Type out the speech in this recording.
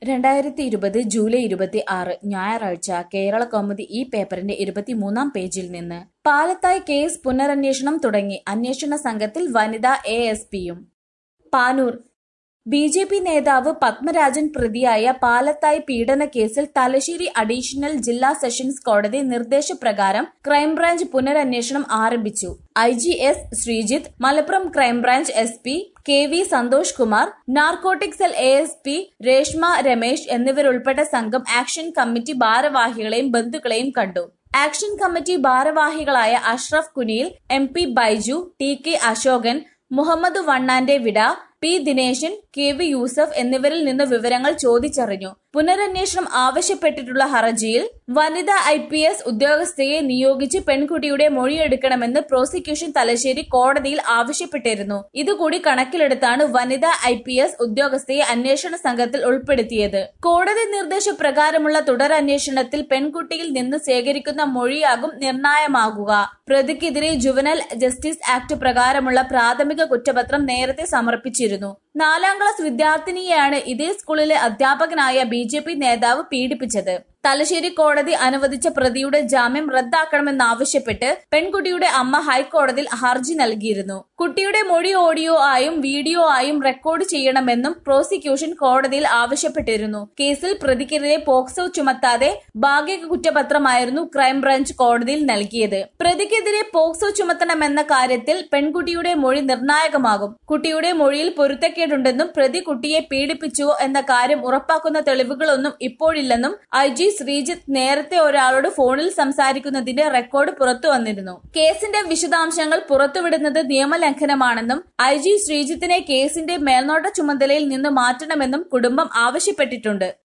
രണ്ടായിരത്തി ഇരുപത് ജൂലൈ ഇരുപത്തി ആറ് ഞായറാഴ്ച കേരള കൗമുദി ഈ പേപ്പറിന്റെ ഇരുപത്തിമൂന്നാം പേജിൽ നിന്ന് പാലത്തായി കേസ് പുനരന്വേഷണം തുടങ്ങി അന്വേഷണ സംഘത്തിൽ വനിതാ എ എസ് പിയും പാനൂർ ബി ജെ പി നേതാവ് പത്മരാജൻ പ്രതിയായ പാലത്തായി പീഡന കേസിൽ തലശ്ശേരി അഡീഷണൽ ജില്ലാ സെഷൻസ് കോടതി നിർദ്ദേശപ്രകാരം ക്രൈംബ്രാഞ്ച് പുനരന്വേഷണം ആരംഭിച്ചു I G S Sreejith Malappuram crime branch S P K V Santhosh Kumar narcotic cell A S P Reshma Ramesh എന്നിവരുൾപ്പെട്ട സംഘം ആക്ഷൻ കമ്മിറ്റി ഭാരവാഹികളെയും ബന്ധുക്കളെയും കണ്ടു ആക്ഷൻ കമ്മിറ്റി ഭാരവാഹികളായ Ashraf Kuniyil M P Baiju T K Ashokan Muhammad വണ്ണാന്റെ വിട P Dineshan K V Yusuf എന്നിവരിൽ നിന്ന് വിവരങ്ങൾ ചോദിച്ചറിഞ്ഞു പുനരന്വേഷണം ആവശ്യപ്പെട്ടിട്ടുള്ള ഹർജിയിൽ വനിതാ ഐ പി എസ് ഉദ്യോഗസ്ഥയെ നിയോഗിച്ച് പെൺകുട്ടിയുടെ മൊഴിയെടുക്കണമെന്ന് പ്രോസിക്യൂഷൻ തലശ്ശേരി കോടതിയിൽ ആവശ്യപ്പെട്ടിരുന്നു ഇതുകൂടി കണക്കിലെടുത്താണ് വനിതാ ഐ പി എസ് ഉദ്യോഗസ്ഥയെ അന്വേഷണ സംഘത്തിൽ ഉൾപ്പെടുത്തിയത് കോടതി നിർദ്ദേശപ്രകാരമുള്ള തുടരന്വേഷണത്തിൽ പെൺകുട്ടിയിൽ നിന്ന് ശേഖരിക്കുന്ന മൊഴിയാകും നിർണായമാകുക പ്രതിക്കെതിരെ ജുവനൽ ജസ്റ്റിസ് ആക്ട് പ്രകാരമുള്ള പ്രാഥമിക കുറ്റപത്രം നേരത്തെ സമർപ്പിച്ചിരുന്നു നാലാം ക്ലാസ് വിദ്യാർത്ഥിനിയെയാണ് ഇതേ സ്കൂളിലെ അധ്യാപകനായ ബി ജെ പി നേതാവ് പീഡിപ്പിച്ചത് തലശ്ശേരി കോടതി അനുവദിച്ച പ്രതിയുടെ ജാമ്യം റദ്ദാക്കണമെന്നാവശ്യപ്പെട്ട് പെൺകുട്ടിയുടെ അമ്മ ഹൈക്കോടതിയിൽ ഹർജി നൽകിയിരുന്നു കുട്ടിയുടെ മൊഴി ഓഡിയോ ആയും വീഡിയോ ആയും റെക്കോർഡ് ചെയ്യണമെന്നും പ്രോസിക്യൂഷൻ കോടതിയിൽ ആവശ്യപ്പെട്ടിരുന്നു കേസിൽ പ്രതിക്കെതിരെ പോക്സോ ചുമത്താതെ ഭാഗിക കുറ്റപത്രമായിരുന്നു ക്രൈംബ്രാഞ്ച് കോടതിയിൽ നൽകിയത് പ്രതിക്കെതിരെ പോക്സോ ചുമത്തണമെന്ന കാര്യത്തിൽ പെൺകുട്ടിയുടെ മൊഴി നിർണായകമാകും കുട്ടിയുടെ മൊഴിയിൽ പൊരുത്തക്കേടുണ്ടെന്നും പ്രതി കുട്ടിയെ പീഡിപ്പിച്ചുവോ എന്ന കാര്യം ഉറപ്പാക്കുന്ന തെളിവുകളൊന്നും ഇപ്പോഴില്ലെന്നും ഐ ജി ശ്രീജിത്ത് നേരത്തെ ഒരാളോട് ഫോണിൽ സംസാരിക്കുന്നതിന്റെ റെക്കോർഡ് പുറത്തു വന്നിരുന്നു കേസിന്റെ വിശദാംശങ്ങൾ പുറത്തുവിടുന്നത് നിയമലംഘനമാണെന്നും ഐ ജി ശ്രീജിത്തിനെ കേസിന്റെ മേൽനോട്ട ചുമതലയിൽ നിന്ന് മാറ്റണമെന്നും കുടുംബം ആവശ്യപ്പെട്ടിട്ടുണ്ട്